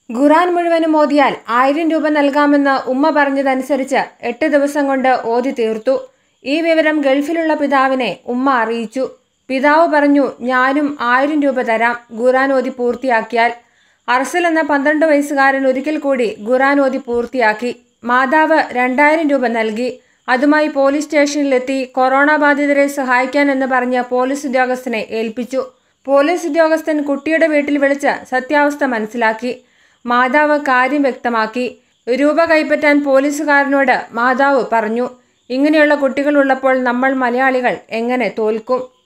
ഖുറാൻ മുഴുവനും ഓതിയാൽ ആയിരം രൂപ നൽകാമെന്ന് ഉമ്മ പറഞ്ഞതനുസരിച്ച് എട്ട് ദിവസം കൊണ്ട് ഓതി തീർത്തു ഈ വിവരം ഗൾഫിലുള്ള പിതാവിനെ ഉമ്മ അറിയിച്ചു പിതാവ് പറഞ്ഞു ഞാനും ആയിരം രൂപ തരാം ഖുറാൻ ഓതി പൂർത്തിയാക്കിയാൽ അർസൽ എന്ന പന്ത്രണ്ട് വയസ്സുകാരൻ ഒരിക്കൽ കൂടി ഖുറാൻ ഓതി പൂർത്തിയാക്കി മാതാവ് രണ്ടായിരം രൂപ നൽകി അതുമായി പോലീസ് സ്റ്റേഷനിലെത്തി കൊറോണ ബാധിതരെ സഹായിക്കാൻ എന്ന് പറഞ്ഞ് പോലീസ് ഉദ്യോഗസ്ഥനെ ഏൽപ്പിച്ചു പോലീസ് ഉദ്യോഗസ്ഥൻ കുട്ടിയുടെ വീട്ടിൽ വിളിച്ച് സത്യാവസ്ഥ മനസ്സിലാക്കി മാതാവ് കാര്യം വ്യക്തമാക്കി രൂപ കൈപ്പറ്റാൻ പോലീസുകാരനോട് മാതാവ് പറഞ്ഞു ഇങ്ങനെയുള്ള കുട്ടികളുള്ളപ്പോൾ നമ്മൾ മലയാളികൾ എങ്ങനെ തോൽക്കും